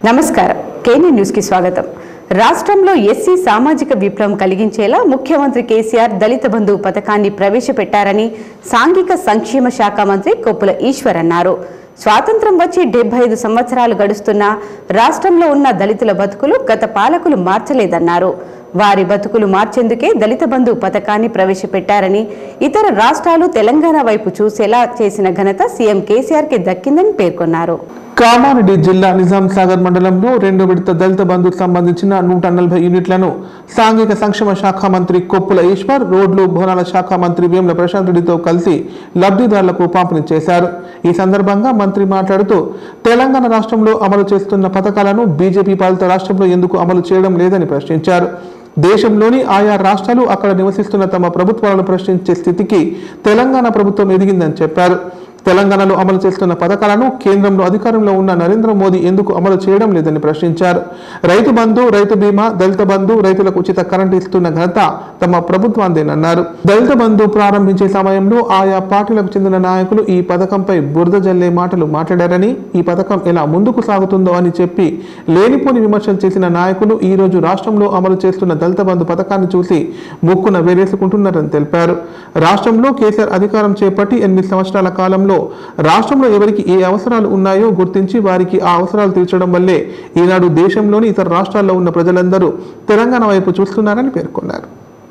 నమస్కారం కేనీ న్యూస్ కి స్వాగతం రాష్ట్రంలో ఎస్సీ సామాజిక విప్లవం కలిగించేలా ముఖ్యమంత్రి కేసీఆర్ దళిత బంధువు పథకాన్ని ప్రవేశపెట్టారని సాంఘిక సంక్షేమ శాఖ మంత్రి కొప్పుల ఈశ్వర్ అన్నారు స్వాతంత్రం వచ్చి డెబ్బై ఐదు సంవత్సరాలు గడుస్తున్నా రాష్ట్రంలో ఉన్న దళితుల బతుకులు గత పాలకులు మార్చలేదన్నారు వారి బతుకులు మార్చేందుకే దళిత బంధు పథకాన్ని ప్రవేశపెట్టారని ఇతర రాష్ట్రాలు తెలంగాణ వైపు చూసేలా చేసిన ఘనత సీఎం కేసీఆర్కి దక్కిందని పేర్కొన్నారు కామారెడ్డి జిల్లా నిజాం సాగర్ మండలంలో రెండో విడత దళిత బంధుకు సంబంధించిన నూట నలభై యూనిట్లను సాంఘిక సంక్షేమ శాఖ మంత్రి కొప్పుల ఈశ్వర్ రోడ్లు భవనాల శాఖ మంత్రి వేముల ప్రశాంత్ రెడ్డితో కలిసి లబ్ధిదారులకు పంపిణీ చేశారు ఈ సందర్భంగా మంత్రి మాట్లాడుతూ తెలంగాణ రాష్ట్రంలో అమలు చేస్తున్న పథకాలను బీజేపీ పాలిత రాష్ట్రంలో ఎందుకు అమలు చేయడం లేదని ప్రశ్నించారు దేశంలోని ఆయా రాష్ట్రాలు అక్కడ నివసిస్తున్న తమ ప్రభుత్వాలను ప్రశ్నించే స్థితికి తెలంగాణ ప్రభుత్వం ఎదిగిందని చెప్పారు తెలంగాణలో అమలు చేస్తున్న పథకాలను కేంద్రంలో అధికారంలో ఉన్న నరేంద్ర మోదీ ఎందుకు అమలు చేయడం లేదని ప్రశ్నించారు రైతు బంధు రైతు బీమా దళిత బంధు రైతులకు ఉచిత కరెంటు ఇస్తున్న ఘనత తమ ప్రభుత్వాందేనన్నారు దళిత బంధు ప్రారంభించే సమయంలో ఆయా పార్టీలకు చెందిన నాయకులు ఈ పథకంపై బురద జల్లే మాటలు మాట్లాడారని ఈ పథకం ఎలా ముందుకు సాగుతుందో అని చెప్పి లేనిపోని విమర్శలు చేసిన నాయకులు ఈ రోజు రాష్ట్రంలో అమలు చేస్తున్న దళిత బంధు పథకాన్ని చూసి ముక్కున వేరేసుకుంటున్నారని తెలిపారు రాష్ట్రంలో కేసీఆర్ అధికారం చేపట్టి ఎనిమిది సంవత్సరాల కాలంలో రాష్ట్రంలో ఎవరికి ఏ అవసరాలు ఉన్నాయో గుర్తించి వారికి ఆ అవసరాలు తీర్చడం వల్లే ఈనాడు దేశంలోని ఇతర రాష్ట్రాల్లో ఉన్న ప్రజలందరూ తెలంగాణ వైపు చూస్తున్నారని పేర్కొన్నారు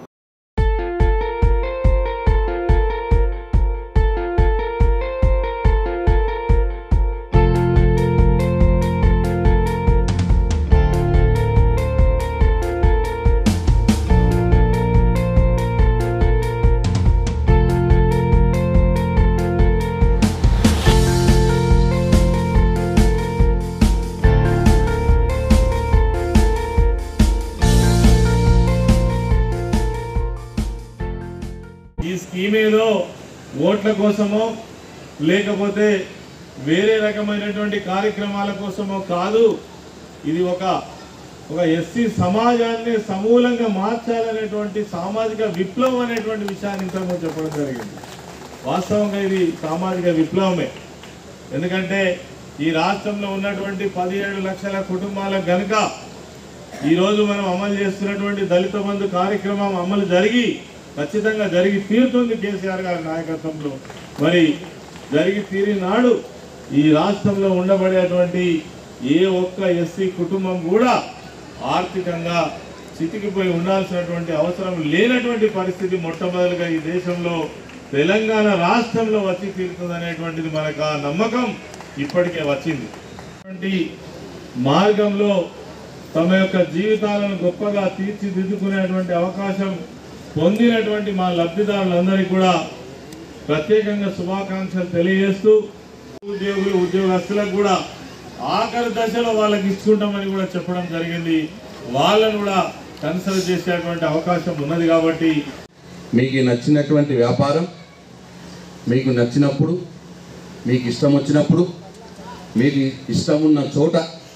ఈ స్కీమ్ ఏదో ఓట్ల కోసమో లేకపోతే వేరే రకమైనటువంటి కార్యక్రమాల కోసమో కాదు ఇది ఒక ఒక ఎస్సీ సమాజాన్ని సమూలంగా మార్చాలనేటువంటి సామాజిక విప్లవం అనేటువంటి విషయాన్ని ఇంతకుముందు చెప్పడం జరిగింది వాస్తవంగా ఇది సామాజిక విప్లవమే ఎందుకంటే ఈ రాష్ట్రంలో ఉన్నటువంటి పదిహేడు లక్షల కుటుంబాలకు గనుక ఈరోజు మనం అమలు చేస్తున్నటువంటి దళిత బంధు కార్యక్రమం అమలు జరిగి ఖచ్చితంగా జరిగి తీరుతుంది కేసీఆర్ గారి నాయకత్వంలో మరి జరిగి తీరినాడు ఈ రాష్ట్రంలో ఉండబడేటువంటి ఏ ఒక్క ఎస్సీ కుటుంబం కూడా ఆర్థికంగా చితికిపోయి ఉండాల్సినటువంటి అవసరం లేనటువంటి పరిస్థితి మొట్టమొదటిగా ఈ దేశంలో తెలంగాణ రాష్ట్రంలో వచ్చి తీరుతుంది అనేటువంటిది మనకు ఆ నమ్మకం ఇప్పటికే వచ్చింది అటువంటి మార్గంలో తమ యొక్క జీవితాలను గొప్పగా తీర్చిదిద్దుకునేటువంటి అవకాశం పొందినటువంటి మా లబ్ధిదారులందరికీ కూడా ప్రత్యేకంగా శుభాకాంక్షలు తెలియజేస్తూ ఉద్యోగులు ఉద్యోగస్తులకు కూడా ఆఖరి దశలో వాళ్ళకి ఇచ్చుకుంటామని కూడా చెప్పడం జరిగింది వాళ్ళను కూడా కన్సల్ట్ చేసేటువంటి అవకాశం ఉన్నది కాబట్టి మీకు నచ్చినటువంటి వ్యాపారం మీకు నచ్చినప్పుడు మీకు ఇష్టం వచ్చినప్పుడు మీకు ఇష్టం ఉన్న చోట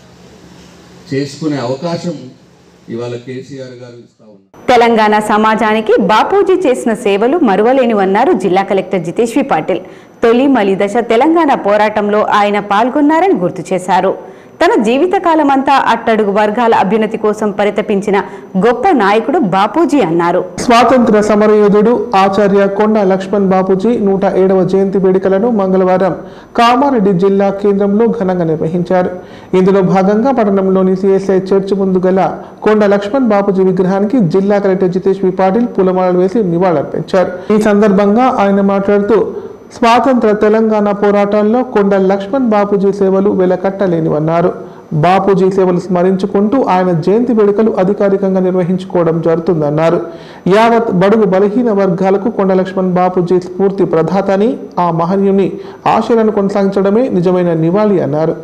చేసుకునే అవకాశం ఇవాళ కేసీఆర్ గారు ఇస్తా ఉన్నారు తెలంగాణ సమాజానికి బాపూజీ చేసిన సేవలు మరువలేనివన్నారు జిల్లా కలెక్టర్ జితేష్వి పాటిల్ తొలి మలి దశ తెలంగాణ పోరాటంలో ఆయన పాల్గొన్నారని గుర్తు చేశారు తన జీవితకాలమంతా అట్టడుగు వర్గాల అభ్యున్నతి కోసం పరితపించిన గొప్ప నాయకుడు బాపూజీ అన్నారు స్వాతంత్ర సమరయోధుడు ఆచార్య కొండ లక్ష్మణ్ బాపూజీ నూట ఏడవ జయంతి వేడుకలను మంగళవారం కామారెడ్డి జిల్లా కేంద్రంలో ఘనంగా నిర్వహించారు ఇందులో భాగంగా పట్టణంలోని సిఎస్ఐ చర్చ్ ముందు గల కొండ లక్ష్మణ్ బాపూజీ విగ్రహానికి జిల్లా కలెక్టర్ జితేష్ వి పాటిల్ పూలమాలలు వేసి నివాళులర్పించారు ఈ సందర్భంగా ఆయన మాట్లాడుతూ స్వాతంత్ర తెలంగాణ పోరాటాల్లో కొండ లక్ష్మణ్ బాపూజీ సేవలు వెలకట్టలేనివన్నారు బాపూజీ సేవలు స్మరించుకుంటూ ఆయన జయంతి వేడుకలు అధికారికంగా నిర్వహించుకోవడం జరుగుతుందన్నారు యావత్ బడుగు బలహీన వర్గాలకు కొండ లక్ష్మణ్ బాపూజీ స్ఫూర్తి ప్రదాతని ఆ మహనీయుని ఆశయాలను కొనసాగించడమే నిజమైన నివాళి అన్నారు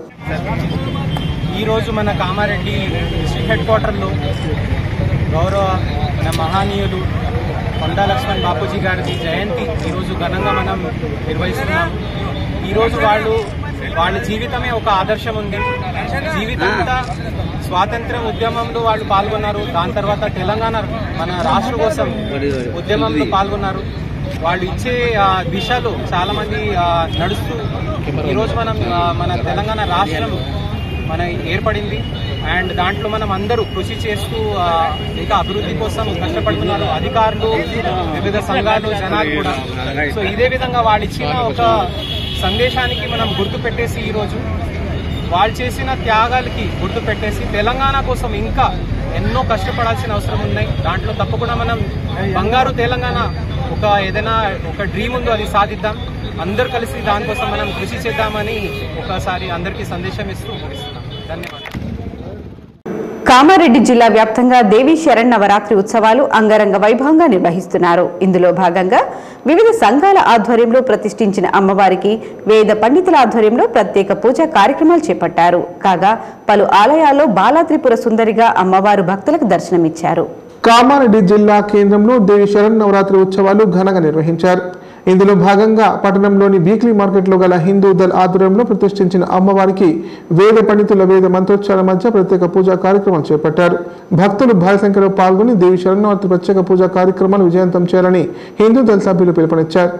ఈరోజు మన కామారెడ్డి డిస్ట్రిక్ట్ హెడ్ క్వార్టర్లో గౌరవ మన మహానీయులు కొండా లక్ష్మణ్ బాపూజీ గారిది జయంతి ఈరోజు ఘనంగా మనం నిర్వహిస్తున్నాం ఈరోజు వాళ్ళు వాళ్ళ జీవితమే ఒక ఆదర్శం ఉంది జీవితంతా స్వాతంత్ర ఉద్యమంలో వాళ్ళు పాల్గొన్నారు దాని తర్వాత తెలంగాణ మన రాష్ట్ర కోసం ఉద్యమంలో పాల్గొన్నారు వాళ్ళు ఇచ్చే ఆ, దిశలో చాలా మంది ఆ, నడుస్తూ ఈరోజు మనం ఆ, మన తెలంగాణ రాష్ట్రం మన ఏర్పడింది అండ్ దాంట్లో మనం అందరూ కృషి చేస్తూ ఆ, ఇంకా అభివృద్ధి కోసం కష్టపడుతున్నారు అధికారులు వివిధ సంఘాలు జనాలు కూడా సో ఇదే విధంగా వాళ్ళు ఇచ్చిన ఒక సందేశానికి మనం గుర్తు పెట్టేసి ఈరోజు వాళ్ళు చేసిన త్యాగాలకి గుర్తు పెట్టేసి తెలంగాణ కోసం ఇంకా ఎన్నో కష్టపడాల్సిన అవసరం ఉన్నాయి దాంట్లో తప్పకుండా మనం బంగారు తెలంగాణ ఒక ఏదైనా ఒక డ్రీమ్ ఉందో అది సాధిద్దాం అందరూ కలిసి దానికోసం మనం కృషి చేద్దామని ఒకసారి అందరికీ సందేశం ఇస్తూ ముగిస్తున్నాం ధన్యవాదాలు కామారెడ్డి జిల్లా వ్యాప్తంగా దేవీ శరణ్ నవరాత్రి ఉత్సవాలు అంగరంగ వైభవంగా నిర్వహిస్తున్నారు ఇందులో భాగంగా వివిధ సంఘాల ఆధ్వర్యంలో ప్రతిష్ఠించిన అమ్మవారికి వేద పండితుల ఆధ్వర్యంలో ప్రత్యేక పూజా కార్యక్రమాలు చేపట్టారు కాగా పలు ఆలయాల్లో బాలాత్రిపుర సుందరిగా అమ్మవారు భక్తులకు దర్శనమిచ్చారు కామారెడ్డి జిల్లా కేంద్రంలో దేవి శరణ్ నవరాత్రి ఉత్సవాలు ఘనంగా నిర్వహించారు ఇందులో భాగంగా పట్టణంలోని వీక్లీ మార్కెట్లో గల హిందూ దళ్ ఆధ్వర్యంలో ప్రతిష్ఠించిన అమ్మవారికి వేద పండితుల వేద మంత్రోచ్చారాల మధ్య ప్రత్యేక పూజా కార్యక్రమాలు చేపట్టారు భక్తులు భారీ సంఖ్యలో పాల్గొని దేవి శరణవరాత్రి ప్రత్యేక పూజా కార్యక్రమాలు విజయవంతం చేయాలని హిందూ దళ్ సభ్యులు పిలుపునిచ్చారు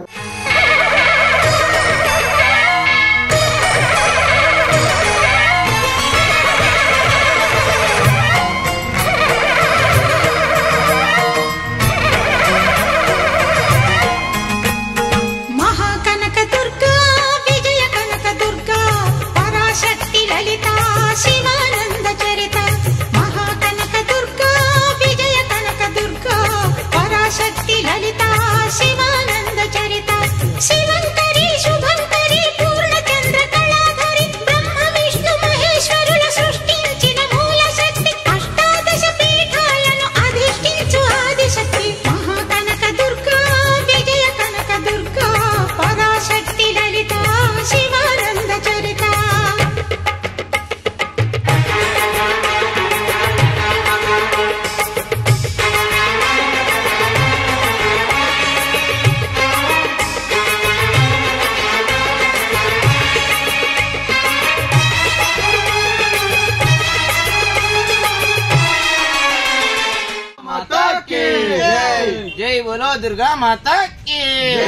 మహాకనక దుర్గా విజయ కనక దుర్గా పరాశక్తి లలిత శివానంద చరిత మహాకనక దుర్గా విజయ కనక దుర్గా పరాశక్తి లలిత శివానంద చరిత శివంకరి శుభంకరి పూర్ణచంద్ర కళాధరి బ్రహ్మ విష్ణు మహేశ్వరుల సృష్టించిన మూల శక్తి అష్టాదశ పీఠాలను అధిష్ఠించు ఆదిశక్తి మహాకనక దుర్గా విజయ కనక దుర్గా పరాశక్తి లలిత శివానంద చరిత జై బోలో దుర్గా మాత కీ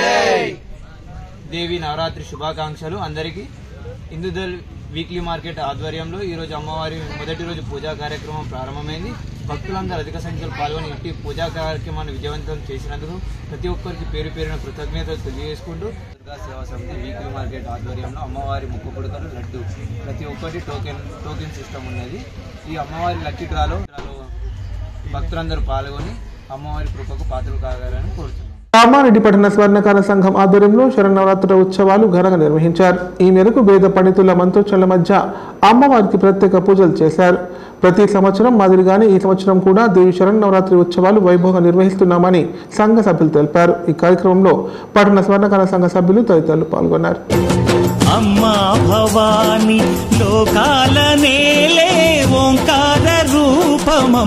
దేవి నవరాత్రి శుభాకాంక్షలు అందరికీ హిందూదల్ వీక్లీ మార్కెట్ ఆధ్వర్యంలో ఈ రోజు అమ్మవారి మొదటి రోజు పూజా కార్యక్రమం ప్రారంభమైంది భక్తులందరూ అధిక సంఖ్యలో పాల్గొని ఇంటి పూజా కార్యక్రమాన్ని విజయవంతం చేసినందుకు ప్రతి ఒక్కరికి పేరు పేరున కృతజ్ఞతలు తెలియజేసుకుంటూ దుర్గా సేవా సమితి వీక్లీ మార్కెట్ ఆధ్వర్యంలో అమ్మవారి ముక్కు పుడకలు లడ్డు ప్రతి ఒక్కటి టోకెన్ టోకెన్ సిస్టమ్ ఉన్నది ఈ అమ్మవారి లక్కీ డ్రాలో డ్రాలో భక్తులందరూ పాల్గొని అమ్మవారి కృపకు పాత్రలు కాగాలని కోరుతున్నాం కామారెడ్డి పట్టణ స్వర్ణకార సంఘం ఆధ్వర్యంలో శరణవరాత్రి ఉత్సవాలు ఘనంగా నిర్వహించారు ఈ మేరకు వేద పండితుల మంత్రోచ్చల మధ్య అమ్మవారికి ప్రత్యేక పూజలు చేశారు ప్రతి సంవత్సరం మాదిరిగానే ఈ సంవత్సరం కూడా దేవి శరణవరాత్రి ఉత్సవాలు వైభవంగా నిర్వహిస్తున్నామని సంఘ సభ్యులు తెలిపారు ఈ కార్యక్రమంలో పట్టణ స్వర్ణకార సంఘ సభ్యులు తదితరులు పాల్గొన్నారు అమ్మా భవాని లోకాల నేలే ఓంకార రూపమం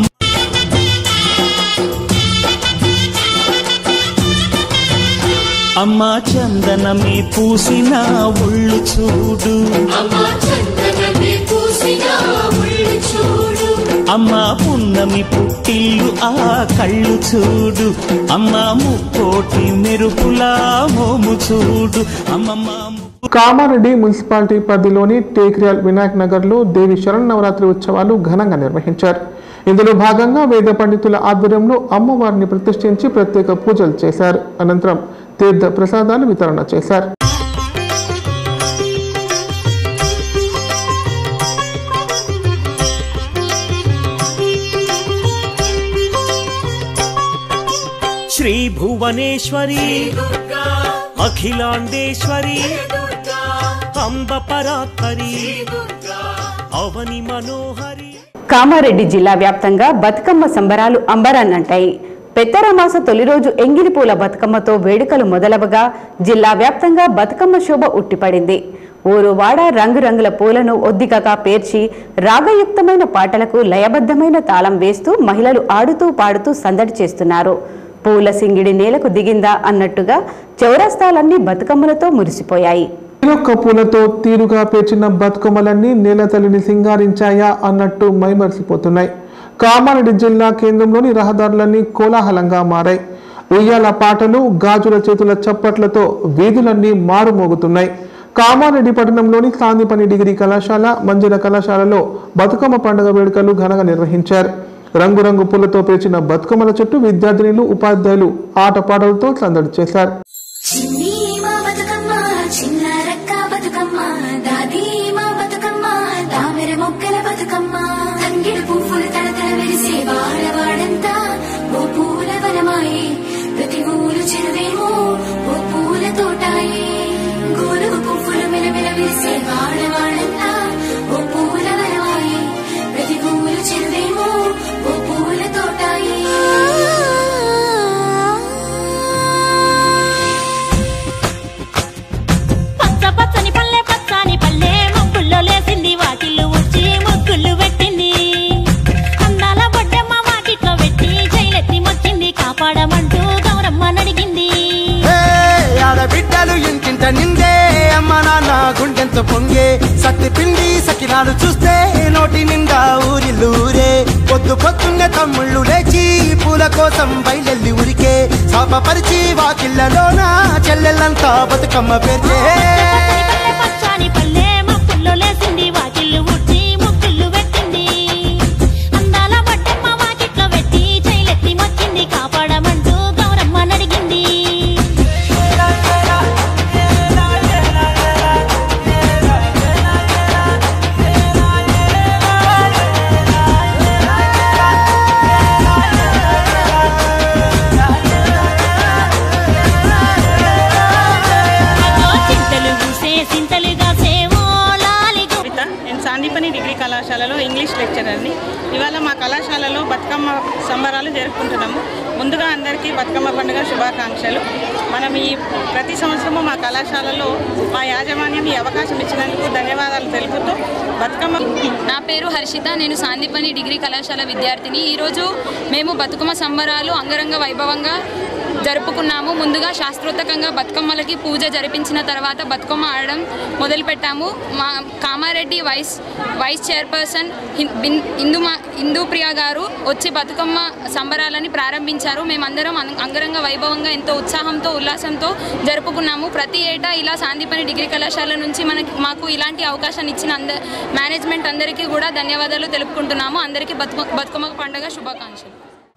అమ్మా చందనమే పూసిన ఒళ్ళు చూడు అమ్మా పున్నమి పుట్టిల్లు ఆ కళ్ళు చూడు అమ్మా ముక్కోటి మెరుపులా మోము చూడు అమ్మమ్మ కామారెడ్డి మున్సిపాలిటీ పరిధిలోని టేక్రియాల్ వినాయక్ నగర్లో దేవి శరణవరాత్రి ఉత్సవాలు ఘనంగా నిర్వహించారు ఇందులో భాగంగా వేద పండితుల ఆధ్వర్యంలో అమ్మవారిని ప్రతిష్ఠించి ప్రత్యేక పూజలు చేశారు అనంతరం తీర్థ ప్రసాదాలు వితరణ చేశారు శ్రీ భువనేశ్వరి అఖిలాండేశ్వరి అంబ పరాత్పరి అవని మనోహరి కామారెడ్డి జిల్లా వ్యాప్తంగా బతుకమ్మ సంబరాలు అంబరాన్నంటాయి పెత్తరమాస తొలి రోజు ఎంగిలిపూల బతుకమ్మతో వేడుకలు మొదలవగా జిల్లా వ్యాప్తంగా బతుకమ్మ శోభ ఉట్టిపడింది ఊరు వాడ రంగురంగుల పూలను ఒద్దికగా పేర్చి రాగయుక్తమైన పాటలకు లయబద్ధమైన తాళం వేస్తూ మహిళలు ఆడుతూ పాడుతూ సందడి చేస్తున్నారు పూల సింగిడి నేలకు దిగిందా అన్నట్టుగా చౌరస్తాలన్నీ బతుకమ్మలతో మురిసిపోయాయి యొక్క పూలతో తీరుగా పేర్చిన బతుకమ్మలన్నీ నేల తల్లిని సింగారించాయా అన్నట్టు మైమరిసిపోతున్నాయి కామారెడ్డి జిల్లా కేంద్రంలోని రహదారులన్నీ కోలాహలంగా మారాయి ఉయ్యాల పాటలు గాజుల చేతుల చప్పట్లతో వీధులన్నీ మారుమోగుతున్నాయి కామారెడ్డి పట్టణంలోని సాందీపని డిగ్రీ కళాశాల మంజుల కళాశాలలో బతుకమ్మ పండుగ వేడుకలు ఘనంగా నిర్వహించారు రంగురంగు పూలతో పేర్చిన బతుకమ్మల చుట్టూ విద్యార్థినులు ఉపాధ్యాయులు ఆటపాటలతో సందడి చేశారు చిన్ని మా బతుకమ్మ చిన్న రక్క బతుకమ్మ దాది మా బతుకమ్మ దామెర మొక్కల బతుకమ్మ తంగిడు పువ్వులు తడతడ వెలిసే వాడవాడంతా ఓ పూల వనమాయే ప్రతి ఊరు చెరువేమో ఓ పూల తోటాయే గోలుగు పువ్వులు మెలమెల వెలిసే వాడవాడంతా ఓ పూల వనమాయే ప్రతి ఊరు చెరువేమో ఓ పూల తోటాయే పచ్చ పచ్చని పల్లె పచ్చని పల్లె మబ్బుల్లో లేసింది వాకిళ్ళు వచ్చి ముగ్గులు పెట్టింది అందాల బొడ్డమ్మ వాకిట్లో పెట్టి జైలెత్తి మొచ్చింది కాపాడమంటూ గౌరమ్మ నడిగింది ఆడబిడ్డలు ఇంటింట నిందే అమ్మ నాన్న గుండెంత పొంగే సత్తి పిండి సకినాలు చూస్తే నోటి నిండా ఊరిల్లూరే పొద్దు పొద్దున్నే తమ్ముళ్ళు లేచి పూల కోసం బయలెల్లి ఉరికే శాపపరిచి వాకిళ్ళలోన చెల్లెళ్ళంతా బతుకమ్మ పేర్చే పల్లె పచ్చని పల్లె మబ్బుల్లో లేసింది వాకిళ్ళు ఉచ్చి ముగ్గులు పెట్టింది అందాల బొడ్డమ్మ వాకిట్లో పెట్టి జైలెత్తి మొచ్చింది కాపాడమంటూ గౌరమ్మ నడిగింది అదో చింతలు పూసే సింతలుగా సేవో లాలిగో కవిత నేను సాందీపని డిగ్రీ కళాశాలలో ఇంగ్లీష్ లెక్చరర్ని ఇవాళ మా కళాశాలలో బతుకమ్మ సంబరాలు జరుపుకుంటున్నాము ముందుగా అందరికీ బతుకమ్మ పండుగ శుభాకాంక్షలు మనం ఈ ప్రతి సంవత్సరము మా కళాశాలలో మా యాజమాన్యం ఈ అవకాశం ఇచ్చినందుకు ధన్యవాదాలు తెలుపుతూ బతుకమ్మ నా పేరు హర్షిత నేను సాందీపని డిగ్రీ కళాశాల విద్యార్థిని ఈరోజు మేము బతుకమ్మ సంబరాలు అంగరంగ వైభవంగా జరుపుకున్నాము ముందుగా శాస్త్రోత్తకంగా బతుకమ్మలకి పూజ జరిపించిన తర్వాత బతుకమ్మ ఆడడం మొదలుపెట్టాము మా కామారెడ్డి వైస్ వైస్ చైర్పర్సన్ హిం- బిన్- ఇందు మా ఇందుప్రియ గారు వచ్చి బతుకమ్మ సంబరాలని ప్రారంభించారు మేమందరం అం- అంగరంగ వైభవంగా ఎంతో ఉత్సాహంతో ఉల్లాసంతో జరుపుకున్నాము ప్రతి ఏటా ఇలా సాందీపని డిగ్రీ కళాశాల నుంచి మనకి మాకు ఇలాంటి అవకాశాన్ని ఇచ్చిన అంద మేనేజ్మెంట్ అందరికీ కూడా ధన్యవాదాలు తెలుపుకుంటున్నాము అందరికీ బతుక బతుకమ్మ పండుగ శుభాకాంక్షలు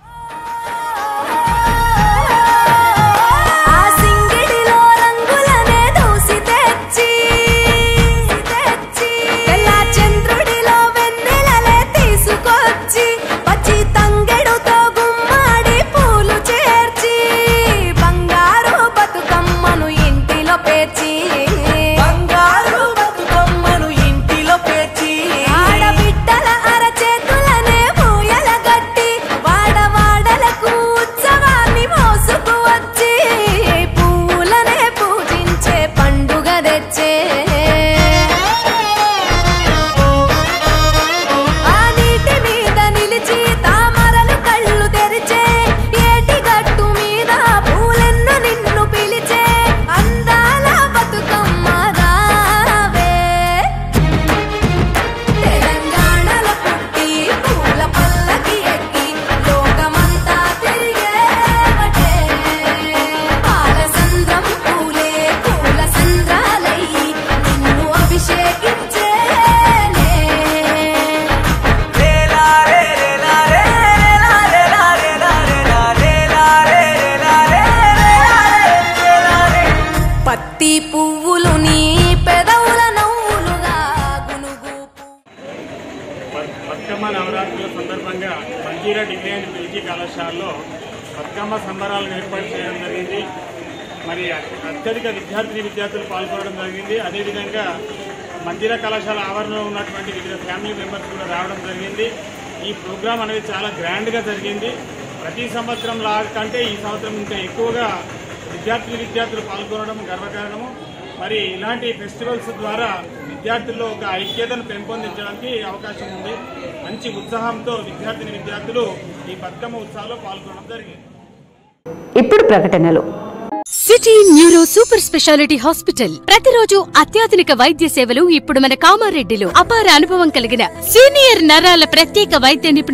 ఆ సింగిడిలో రంగులనే దూసి తెచ్చి తెచ్చి తెల్ల చంద్రుడిలో వెన్నెలలే తీసుకొచ్చి పచ్చి తంగెడుతో గుమ్మాడి పూలు చేర్చి బంగారు బతుకమ్మను ఇంటిలో పేర్చి బంగారు బతుకమ్మను ఇంటిలో పేర్చి ఆడబిడ్డల అరచేతులనే పూయల గట్టి వాడవాడలకు ఉత్సవాన్ని మోసుకు వచ్చి పూలనే పూజించే పండుగ తెచ్చే ఆ నీటి మీద నిలిచి తామరలు కళ్ళు తెరిచే ఏటి గట్టు మీద పూలెన్ను నిన్ను పిలిచే అందాల బతుకమ్మ రావే తెలంగాణలో పుట్టి పూల పల్లకి ఎక్కి లోకమంతా తిరిగేవటే పాల సంద్రం పూలే పూల సంద్రాలయ్యి నిన్ను అభిషేకించేనే పత్తి పువ్వులు నీ పెదవుల నవ్వులుగా గునుగు బతుకమ్మ నవరాత్రుల సందర్భంగా మంజీరా డిగ్రీ అండ్ పీజీ కళాశాలలో బతుకమ్మ సంబరాలను ఏర్పాటు చేయడం జరిగింది మరి అత్యధిక విద్యార్థిని విద్యార్థులు పాల్గొనడం జరిగింది అదేవిధంగా మంజీరా కళాశాల ఆవరణలో ఉన్నటువంటి వివిధ ఫ్యామిలీ మెంబర్స్ కూడా రావడం జరిగింది ఈ ప్రోగ్రాం అనేది చాలా గ్రాండ్గా జరిగింది ప్రతి సంవత్సరం లాగా కంటే ఈ సంవత్సరం ఇంకా ఎక్కువగా విద్యార్థిని విద్యార్థులు పాల్గొనడం గర్వకారణము మరి ఇలాంటి ఫెస్టివల్స్ ద్వారా విద్యార్థుల్లో ఒక ఐక్యతను పెంపొందించడానికి అవకాశం ఉంది మంచి ఉత్సాహంతో విద్యార్థిని విద్యార్థులు ఈ బతుకమ్మ ఉత్సవాల్లో పాల్గొనడం జరిగింది ఇప్పుడు ప్రకటనలు city neuro super speciality hospital ప్రతిరోజు అత్యాధునిక వైద్య సేవలు ఇప్పుడు మన కామారెడ్డిలో అపార అనుభవం కలిగిన సీనియర్ నరాల ప్రత్యేక వైద్య నిపుణులు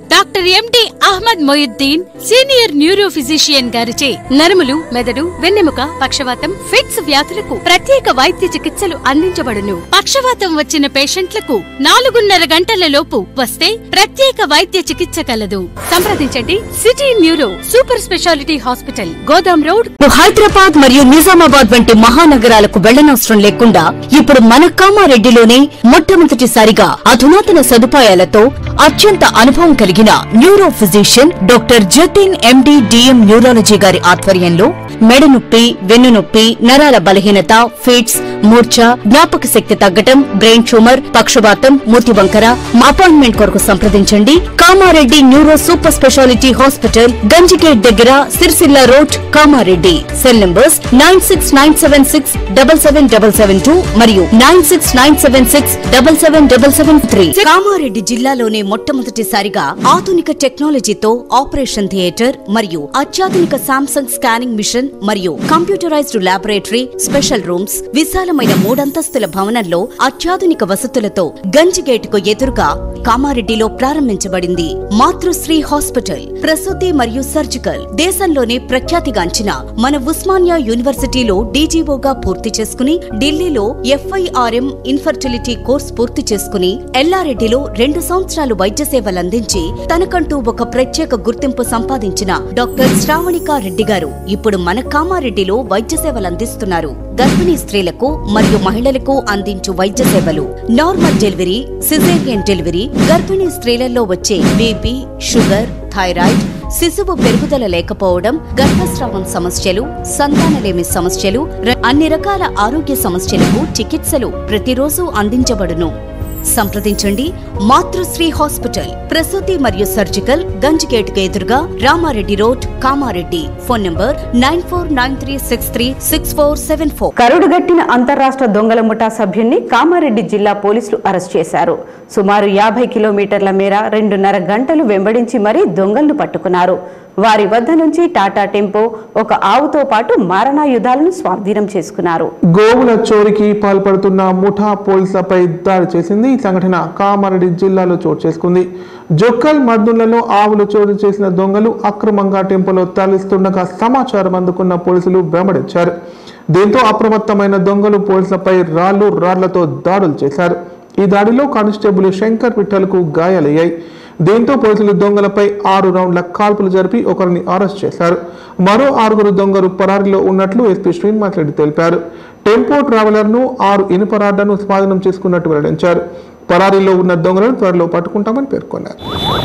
doctor MD Ahmed Moinuddin senior neuro physician గారిచే నరములు మెదడు వెన్నెముక పక్షవాతం ఫిట్స్ వ్యాధులకు ప్రత్యేక వైద్య చికిత్సలు అందించబడును పక్షవాతం వచ్చిన పేషెంట్లకు నాలుగున్నర గంటల లోపు వస్తే ప్రత్యేక వైద్య చికిత్స కలదు సంప్రదించండి city neuro super speciality hospital Godam road Hyderabad మరియు నిజామాబాద్ వంటి మహానగరాలకు వెళ్లనవసరం లేకుండా ఇప్పుడు మన కామారెడ్డిలోనే మొట్టమొదటిసారిగా అధునాతన సదుపాయాలతో అత్యంత అనుభవం కలిగిన neuro physician doctor Jatin MD DM neurology గారి ఆధ్వర్యంలో మెడ నొప్పి వెన్ను నొప్పి నరాల బలహీనత ఫిట్స్ మూర్ఛ జ్ఞాపక శక్తి తగ్గటం బ్రెయిన్ ట్యూమర్ పక్షవాతం మూతి వంకర అపాయింట్మెంట్ కొరకు సంప్రదించండి Kamareddy neuro super speciality hospital Ganjigate దగ్గర Sircilla road Kamareddy cell numbers nine six nine seven six double seven double seven two మరియు nine six nine seven six double seven double seven three Kamareddy జిల్లాలోనే మొట్టమొదటిసారిగా ఆధునిక టెక్నాలజీతో ఆపరేషన్ థియేటర్ మరియు అత్యాధునిక సామ్సంగ్ స్కానింగ్ మిషన్ మరియు computerised laboratory special rooms విశాలమైన మూడంతస్తుల భవనంలో అత్యాధునిక వసతులతో గంజిగేటుకు ఎదురుగా కామారెడ్డిలో ప్రారంభించబడింది మాతృశ్రీ హాస్పిటల్ ప్రసూతి మరియు సర్జికల్ దేశంలోనే ప్రఖ్యాతిగాంచిన మన ఉస్మానియా యూనివర్సిటీలో డీజీఓగా పూర్తి చేసుకుని ఢిల్లీలో ఎఫ్ఐఆర్ఎం ఇన్ఫర్టిలిటీ కోర్స్ పూర్తి చేసుకుని ఎల్లారెడ్డిలో రెండు సంవత్సరాలు వైద్య సేవలందించి తనకంటూ ఒక ప్రత్యేక గుర్తింపు సంపాదించిన డాక్టర్ శ్రావణికా రెడ్డి గారు ఇప్పుడు మన కామారెడ్డిలో వైద్య సేవలు అందిస్తున్నారు గర్భిణీ స్త్రీలకు మరియు మహిళలకు అందించు వైద్య సేవలు నార్మల్ డెలివరీ సిజేరియన్ డెలివరీ గర్భిణీ స్త్రీలలో వచ్చే బీపీ షుగర్ థైరాయిడ్ శిశువు పెరుగుదల లేకపోవడం గర్భస్రావం సమస్యలు సంతానలేమి సమస్యలు ర- అన్ని రకాల ఆరోగ్య సమస్యలకు చికిత్సలు ప్రతిరోజు అందించబడును సంప్రదించండి మాతృశ్రీ హాస్పిటల్ ప్రసూతి మరియు సర్జికల్ గంజిగేటుకు ఎదురుగా Ramareddy road Kamareddy phone number nine four nine three six three six four seven four కరుడుగట్టిన అంతరాష్ట్ర దొంగల ముఠా సభ్యుణ్ణి కామారెడ్డి జిల్లా పోలీసులు అరెస్ట్ చేశారు సుమారు యాభై కిలోమీటర్ల మేర రెండున్నర గంటలు వెంబడించి మరీ దొంగలను పట్టుకున్నారు వారి వద్ద నుంచి టాటా టెంపో ఒక ఆవుతో పాటు మారణాయుధాలను స్వాధీనం చేసుకున్నారు గోవుల చోరీకి పాల్పడుతున్న ముఠా పోలీసులపై దాడి చేసింది ఈ సంఘటన కామారెడ్డి జిల్లాలో చోటు చేసుకుంది జొక్కల్ మర్దులలో ఆవులు చోరీ చేసిన దొంగలు అక్రమంగా టెంపోలో తరలిస్తుండగా సమాచారం అందుకున్న పోలీసులు వెంబడించారు దీంతో అప్రమత్తమైన దొంగలు పోలీసులపై రాళ్లు రాళ్లతో దాడులు చేశారు ఈ దాడిలో కానిస్టేబుల్ శంకర్ విఠల్కు గాయాలయ్యాయి దీంతో పోలీసులు దొంగలపై ఆరు రౌండ్ల కాల్పులు జరిపి ఒకరిని అరెస్ట్ చేశారు మరో ఆరుగురు దొంగలు పరారీలో ఉన్నట్లు ఎస్పీ శ్రీనివాస్ రెడ్డి తెలిపారు టెంపో ట్రావెలర్ ను ఆరు ఇనుప రాడ్లను స్వాధీనం చేసుకున్నట్టు వెల్లడించారు పరారీలో ఉన్న దొంగలను త్వరలో పట్టుకుంటామని పేర్కొన్నారు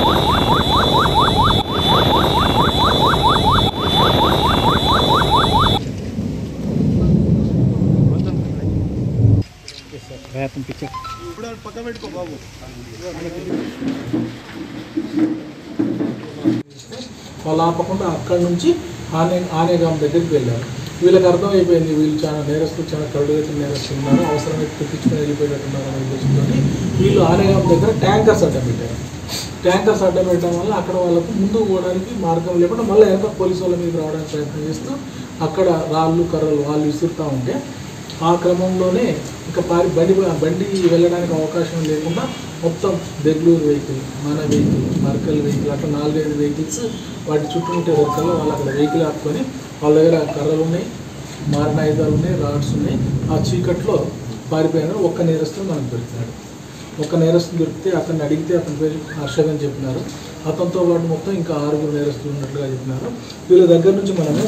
వాళ్ళు ఆపకుండా అక్కడి నుంచి ఆనే ఆనేగాం దగ్గరికి వెళ్ళారు వీళ్ళకి అర్థమైపోయింది వీళ్ళు చాలా నేరస్తులు చాలా కరుడుగట్టిన నేరస్తులు ఉన్నారు అవసరమైతే తెప్పించుకొని వెళ్ళిపోయేటట్టున్నారు అనే ఉద్దేశంతో వీళ్ళు ఆనేగాం దగ్గర ట్యాంకర్స్ అడ్డం పెట్టారు ట్యాంకర్స్ అడ్డం పెట్టడం వల్ల అక్కడ వాళ్ళకు ముందు పోవడానికి మార్గం లేకుండా మళ్ళీ వెనక పోలీసు వాళ్ళ మీద రావడానికి ప్రయత్నం చేస్తూ అక్కడ రాళ్ళు కర్రలు వాళ్ళు విసురుతూ ఉంటే ఆ క్రమంలోనే ఇక పారి బండి బండి వెళ్ళడానికి అవకాశం లేకుండా మొత్తం బెంగళూరు వెహికల్ మన వెహికల్ మర్కల్ వెహికల్ అట్లా నాలుగైదు వెహికల్స్ వాటి చుట్టూ ఉంటే వెహికల్లో వాళ్ళు అక్కడ వెహికల్ ఆపుకొని వాళ్ళ దగ్గర కర్రలు ఉన్నాయి మారణాయుధాలు ఉన్నాయి రాడ్స్ ఉన్నాయి ఆ చీకట్లో పారిపోయిన ఒక్క నేరస్తుడు మనకు దొరికినాడు ఒక నేరస్తుడు దొరికితే అతన్ని అడిగితే అతని పేరు హర్షద్ అని చెప్పినారు అతనితో పాటు మొత్తం ఇంకా ఆరుగురు నేరస్తులు ఉన్నట్లుగా చెప్పినారు వీళ్ళ దగ్గర నుంచి మనము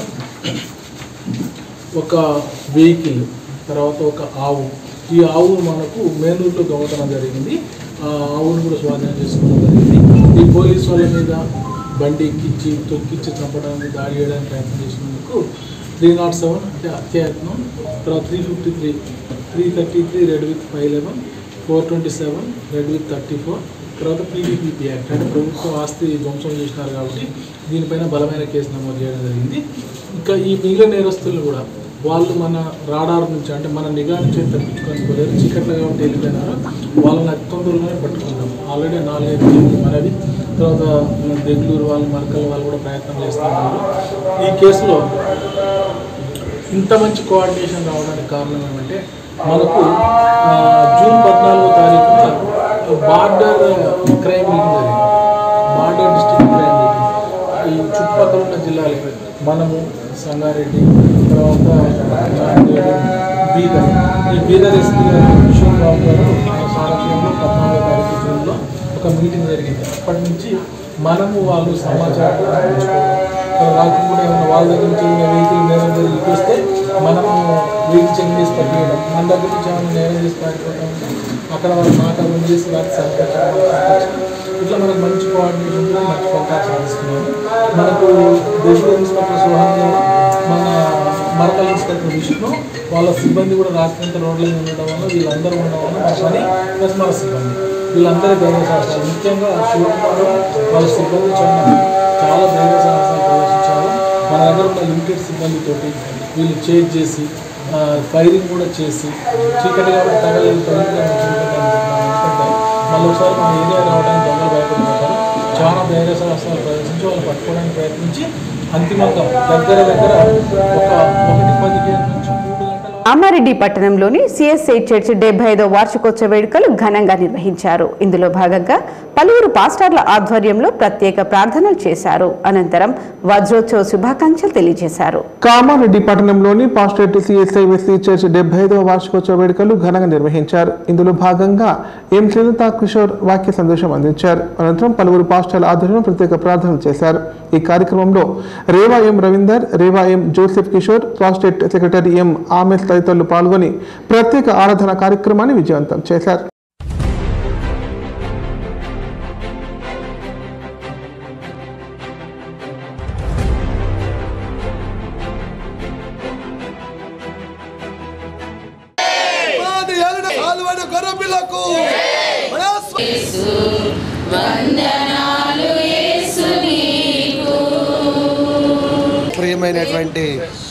ఒక వెహికల్ తర్వాత ఒక ఆవు ఈ ఆవు మనకు మేనూరులో దొంగతనం జరిగింది ఆ ఆవును కూడా స్వాధీనం చేసుకోవడం జరిగింది ఈ పోలీసు వాళ్ళ మీద బండి ఎక్కించి తొక్కించి చంపడానికి దాడి చేయడానికి ప్రయత్నం చేసినందుకు త్రీ నాట్ సెవెన్ అంటే అత్యయత్నం తర్వాత three fifty three three thirty three read with five eleven four twenty seven read with thirty four తర్వాత పీడీపీపీ యాక్ట్ అంటే ప్రభుత్వ ఆస్తి ధ్వంసం చేసినారు కాబట్టి దీనిపైన బలమైన కేసు నమోదు చేయడం జరిగింది ఇంకా ఈ మిగిలిన నేరస్తులు కూడా వాళ్ళు మన రాడార్ నుంచి అంటే మన నిఘా నుంచి తప్పించుకొని పోలేరు చీకట్లో కాబట్టి వెళ్ళిపోయినారు వాళ్ళని అతి తొందరలోనే పట్టుకున్నాం ఆల్రెడీ నాలుగైదు కేసులు మనవి తర్వాత మన బెంగళూరు వాళ్ళు మరకల్ వాళ్ళు కూడా ప్రయత్నం చేస్తున్నారు ఈ కేసులో ఇంత మంచి కోఆర్డినేషన్ రావడానికి కారణం ఏమంటే మనకు ఆ, జూన్ పద్నాలుగో తారీఖున బార్డర్ క్రైమ్ మీటింగ్ జరిగింది బార్డర్ మనము సంగారెడ్డి తర్వాత చాందేడు, బీదర్ ఈ బీదర్ ఎస్పీ గారు కిషోర్ బాబు గారు ఆయన సారథ్యంలో పద్నాలుగో తారీఖు జూన్లో ఒక మీటింగ్ జరిగింది అప్పటి నుంచి మనము వాళ్ళు సమాచారం పంచుకోవడం రాకుండా ఏమైనా వాళ్ళ దగ్గర నుంచి ఏమైనా వెహికల్ నేరం జరిగి చూస్తే మనము వెహికల్ చెక్ చేసి పట్టియడం మన దగ్గర నుంచి ఏమైనా నేరం చేసి పారిపోతాం ఉంటే అక్కడ వాళ్ళు మాటలు చేసి వాటికి సహకరించడం సహకరించడం. ఇట్లా మనకు మంచి కోఆర్డినేషన్ కూడా మంచి ఫలితాలు సాధిస్తున్నాము మనకు డివిజనల్ ఇన్స్పెక్టర్ సుహాన్ గారు మన మరకల్ ఇన్స్పెక్టర్ విష్ణు వాళ్ళ సిబ్బంది కూడా రాత్రి రోడ్ల మీద ఉండడం వల్ల వీళ్ళందరూ ఉండడం వల్ల మన పని ప్లస్ మన సిబ్బంది వీళ్ళందరూ ధైర్య సాహసాలు ముఖ్యంగా శివకుమార్ వాళ్ళ సిబ్బంది చాలా చాలా ధైర్య సాహసాలు ప్రదర్శించారు మన దగ్గర ఉన్న లిమిటెడ్ సిబ్బందితోటి వీళ్ళు చేజ్ చేసి ఫైరింగ్ కూడా చేసి చీకటి కాబట్టి తగలేదు తగిలిగా ఎందుకంటే మళ్ళీ ఒకసారి మన ఏరియా రావడానికి దొంగలు భయపడిపోతారు చాలా ధైర్య సాహసాలు ప్రదర్శించి వాళ్ళు పట్టుకోవడానికి ప్రయత్నించి అంతిమంగా దగ్గర దగ్గర ఒక ఒకటి పదిహేను నుంచి అమ్మారెడ్డి పట్టణంలోని సిఎస్ఐ చర్చ్ డెబ్బై ఐదో వార్షికోత్సవ వేడుకలు ఘనంగా నిర్వహించారు ఇందులో భాగంగా పలువురు పాస్టర్ల ఆధ్వర్యంలో ప్రత్యేక ప్రార్థనలు చేశారు అనంతరం వజ్రోత్సవ శుభాకాంక్షలు తెలియజేశారు కామారెడ్డి పట్టణంలోని పాస్టరేట్ సిఎస్ఐ వెస్సీ చర్చ్ డెబ్బై ఐదవ వార్షికోత్సవ వేడుకలు ఘనంగా నిర్వహించారు ఇందులో భాగంగా ఎం శ్రీలత కిషోర్ వాక్య సందేశం అందించారు అనంతరం పలువురు పాస్టర్ల ఆధ్వర్యంలో ప్రత్యేక ప్రార్థనలు చేశారు ఈ కార్యక్రమంలో rev M Ravinder rev M Joseph Kishore pastorate secretary M Amos తదితరులు పాల్గొని ప్రత్యేక ఆరాధన కార్యక్రమాన్ని విజయవంతం చేశారు ప్రియమైనటువంటి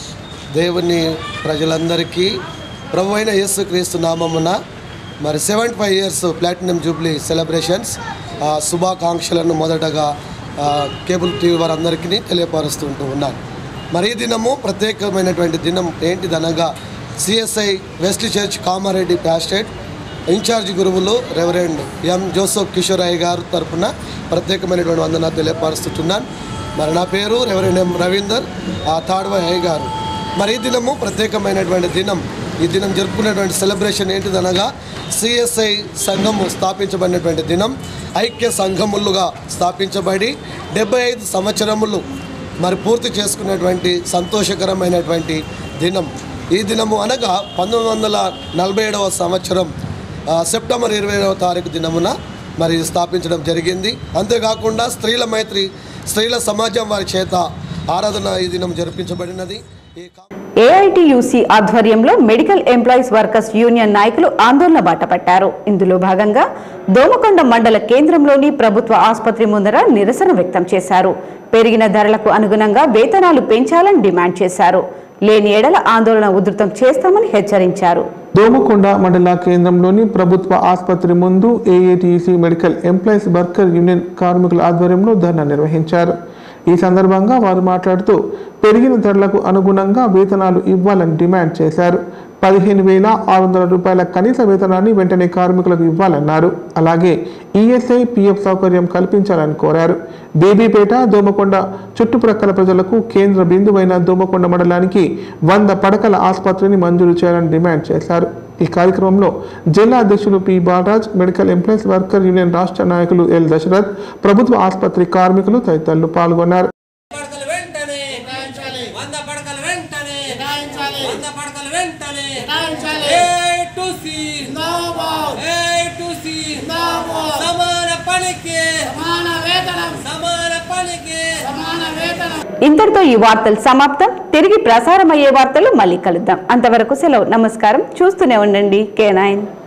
దేవుని ప్రజలందరికీ ప్రభు అయిన యేసుక్రీస్తు నామమున మరి seventy five years platinum jubilee celebrations ఆ, శుభాకాంక్షలను మొదటగా ఆ, కేబుల్ టీవీ వారందరికీ తెలియపరుస్తుంటూ ఉన్నాను మరి ఈ దినము ప్రత్యేకమైనటువంటి దినం ఏంటిదనగా CSI west church Kamareddy pastorate incharge గురువులు రెవరెండ్ ఎం జోసఫ్ కిషోరయ్య గారు తరపున ప్రత్యేకమైనటువంటి వందన తెలియపరుస్తున్నాను మరి నా పేరు రెవరెండ్ ఎం రవీందర్ ఆ తాడ్వ అయ్య గారు మరి ఈ దినము ప్రత్యేకమైనటువంటి దినం ఈ దినం జరుపుకునేటువంటి సెలబ్రేషన్ ఏంటిదనగా సిఎస్ఐ సంఘము స్థాపించబడినటువంటి దినం ఐక్య సంఘములుగా స్థాపించబడి డెబ్బై ఐదు సంవత్సరములు మరి పూర్తి చేసుకున్నటువంటి సంతోషకరమైనటువంటి దినం ఈ దినము అనగా పంతొమ్మిది వందల నలభై ఏడవ సంవత్సరం ఆ, సెప్టెంబర్ ఇరవై ఏడవ తారీఖు దినమున మరి స్థాపించడం జరిగింది అంతేకాకుండా స్త్రీల మైత్రి స్త్రీల సమాజం వారి చేత ఆరాధన ఈ దినం జరిపించబడినది ఈ కా- ఏఐటియుసి ఆధ్వర్యంలో మెడికల్ ఎంప్లాయీస్ వర్కర్స్ యూనియన్ నాయకులు ఆందోళన బాటపట్టారు ఇందులో భాగంగా దోమకొండ మండల కేంద్రంలోని ప్రభుత్వ ఆసుపత్రి ముందర నిరసన వ్యక్తం చేశారు పెరిగిన ధరలకు అనుగుణంగా వేతనాలు పెంచాలని డిమాండ్ చేశారు లేని ఎడల ఆందోళన ఉధృతం చేస్తామని హెచ్చరించారు దోమకొండ మండల కేంద్రంలోని ప్రభుత్వ ఆసుపత్రి ముందు AATC medical employees worker union కార్మికుల ఆధ్వర్యంలో ధర్నా నిర్వహించారు ఈ సందర్భంగా వారు మాట్లాడుతూ పెరిగిన ధరలకు అనుగుణంగా వేతనాలు ఇవ్వాలని డిమాండ్ చేశారు పదిహేను వేల ఆరు వందల రూపాయల కనీస వేతనాన్ని వెంటనే కార్మికులకు ఇవ్వాలన్నారు అలాగే ఈఎస్ఐ పిఎఫ్ సౌకర్యం కల్పించాలని కోరారు బేబీపేట దోమకొండ చుట్టుప్రక్కల ప్రజలకు కేంద్ర బిందువైన దోమకొండ మండలానికి వంద పడకల ఆసుపత్రిని మంజూరు చేయాలని డిమాండ్ చేశారు ఈ కార్యక్రమంలో జిల్లా అధ్యక్షులు P Balraj medical employees worker union రాష్ట్ర నాయకులు ఎల్ దశరథ్ ప్రభుత్వ ఆసుపత్రి కార్మికులు తదితరులు పాల్గొన్నారు వంద పడకలు వెంటనే వంద పడకలు వెంటనే సమాన పనికి సమాన వేతనం సమాన పనికి సమాన వేతనం ఇంతటితో ఈ వార్తలు సమాప్తం తిరిగి ప్రసారమయ్యే వార్తలు మళ్ళీ కలుద్దాం అంతవరకు సెలవు నమస్కారం చూస్తూనే ఉండండి కే నైన్